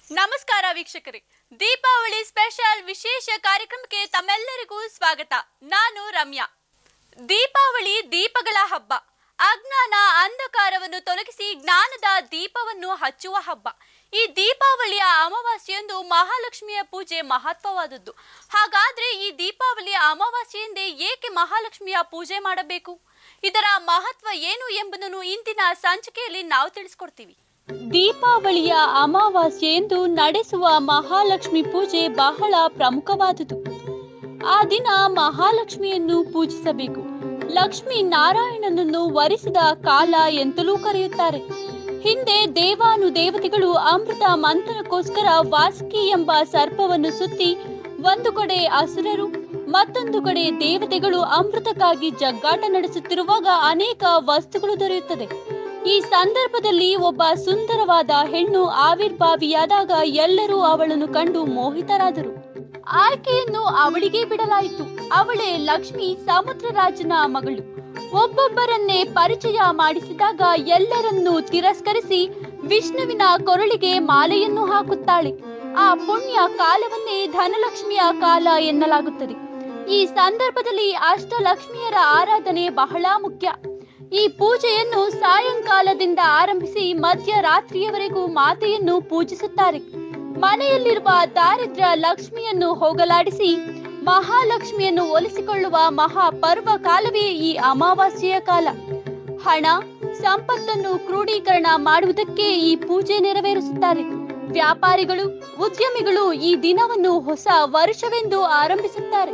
ನಮಸ್ಕಾರ ವೀಕ್ಷಕರೇ ದೀಪಾವಳಿ ಸ್ಪೆಷಲ್ ವಿಶೇಷ ಕಾರ್ಯಕ್ರಮಕ್ಕೆ ತಮ್ಮೆಲ್ಲರಿಗೂ ಸ್ವಾಗತ ನಾನು ರಮ್ಯಾ ದೀಪಾವಳಿ ದೀಪಗಳ ಹಬ್ಬ ಅಜ್ಞಾನ ಅಂಧಕಾರವನ್ನು ತೊಲಗಿಸಿ ಜ್ಞಾನದ ದೀಪವನ್ನು ಹಚ್ಚುವ ಹಬ್ಬ ಈ ದೀಪಾವಳಿಯ ಅಮಾವಾಸ್ಯೆಯಂದು ಮಹಾಲಕ್ಷ್ಮಿಯ ಪೂಜೆ ಮಹತ್ವವಾದದ್ದು ಹಾಗಾದ್ರೆ ಈ ದೀಪಾವಳಿಯ ಅಮಾವಾಸ್ಯೆಯಂದೇ ಏಕೆ ಮಹಾಲಕ್ಷ್ಮಿಯ ಪೂಜೆ ಮಾಡಬೇಕು ಇದರ ಮಹತ್ವ ಏನು ಎಂಬುದನ್ನು ಇಂದಿನ ಸಂಚಿಕೆಯಲ್ಲಿ ನಾವು ತಿಳಿಸ್ಕೊಡ್ತೀವಿ ದೀಪಾವಳಿಯ ಅಮಾವಾಸ್ಯೆಯಂದು ನಡೆಸುವ ಮಹಾಲಕ್ಷ್ಮಿ ಪೂಜೆ ಬಹಳ ಪ್ರಮುಖವಾದುದು ಆ ದಿನ ಮಹಾಲಕ್ಷ್ಮಿಯನ್ನು ಪೂಜಿಸಬೇಕು ಲಕ್ಷ್ಮೀ ನಾರಾಯಣನನ್ನು ವರಿಸಿದ ಕಾಲ ಎಂತಲೂ ಕರೆಯುತ್ತಾರೆ ಹಿಂದೆ ದೇವಾನು ದೇವತೆಗಳು ಅಮೃತ ಮಂಥನಕ್ಕೋಸ್ಕರ ವಾಸುಕಿ ಎಂಬ ಸರ್ಪವನ್ನು ಸುತ್ತಿ ಒಂದು ಕಡೆ ಅಸುರರು ಮತ್ತೊಂದು ಕಡೆ ದೇವತೆಗಳು ಅಮೃತಕ್ಕಾಗಿ ಜಗ್ಗಾಟ ನಡೆಸುತ್ತಿರುವಾಗ ಅನೇಕ ವಸ್ತುಗಳು ದೊರೆಯುತ್ತದೆ ಈ ಸಂದರ್ಭದಲ್ಲಿ ಒಬ್ಬ ಸುಂದರವಾದ ಹೆಣ್ಣು ಆವಿರ್ಭಾವಿಯಾದಾಗ ಎಲ್ಲರೂ ಅವಳನ್ನು ಕಂಡು ಮೋಹಿತರಾದರು ಆಯ್ಕೆಯನ್ನು ಅವಳಿಗೆ ಬಿಡಲಾಯಿತು ಅವಳೇ ಲಕ್ಷ್ಮಿ ಸಮುದ್ರರಾಜನ ಮಗಳು ಒಬ್ಬೊಬ್ಬರನ್ನೇ ಪರಿಚಯ ಮಾಡಿಸಿದಾಗ ಎಲ್ಲರನ್ನೂ ತಿರಸ್ಕರಿಸಿ ವಿಷ್ಣುವಿನ ಕೊರಳಿಗೆ ಮಾಲೆಯನ್ನು ಹಾಕುತ್ತಾಳೆ ಆ ಪುಣ್ಯ ಕಾಲವನ್ನೇ ಧನಲಕ್ಷ್ಮಿಯ ಕಾಲ ಎನ್ನಲಾಗುತ್ತದೆ ಈ ಸಂದರ್ಭದಲ್ಲಿ ಅಷ್ಟಲಕ್ಷ್ಮಿಯರ ಆರಾಧನೆ ಬಹಳ ಮುಖ್ಯ ಈ ಪೂಜೆಯನ್ನು ಸಾಯಂಕಾಲದಿಂದ ಆರಂಭಿಸಿ ಮಧ್ಯರಾತ್ರಿಯವರೆಗೂ ಮಾತೆಯನ್ನು ಪೂಜಿಸುತ್ತಾರೆ ಮನೆಯಲ್ಲಿರುವ ದಾರಿದ್ರ್ಯ ಲಕ್ಷ್ಮಿಯನ್ನು ಹೋಗಲಾಡಿಸಿ ಮಹಾಲಕ್ಷ್ಮಿಯನ್ನು ಒಲಿಸಿಕೊಳ್ಳುವ ಮಹಾಪರ್ವ ಕಾಲವೇ ಈ ಅಮಾವಾಸ್ಯೆಯ ಕಾಲ ಹಣ ಸಂಪತ್ತನ್ನು ಕ್ರೋಢೀಕರಣ ಮಾಡುವುದಕ್ಕೆ ಈ ಪೂಜೆ ನೆರವೇರಿಸುತ್ತಾರೆ ವ್ಯಾಪಾರಿಗಳು ಉದ್ಯಮಿಗಳು ಈ ದಿನವನ್ನು ಹೊಸ ವರ್ಷವೆಂದು ಆರಂಭಿಸುತ್ತಾರೆ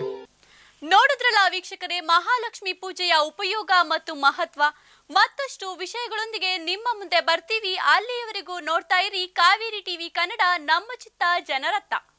ನೋಡಿದ್ರಲ್ಲ ವೀಕ್ಷಕರೇ ಮಹಾಲಕ್ಷ್ಮಿ ಪೂಜೆಯ ಉಪಯೋಗ ಮತ್ತು ಮಹತ್ವ ಮತ್ತಷ್ಟು ವಿಷಯಗಳೊಂದಿಗೆ ನಿಮ್ಮ ಮುಂದೆ ಬರ್ತೀವಿ ಅಲ್ಲಿಯವರೆಗೂ ನೋಡ್ತಾ ಇರಿ ಕಾವೇರಿ ಟಿವಿ ಕನ್ನಡ ನಮ್ಮ ಚಿತ್ತ ಜನರತ್ತ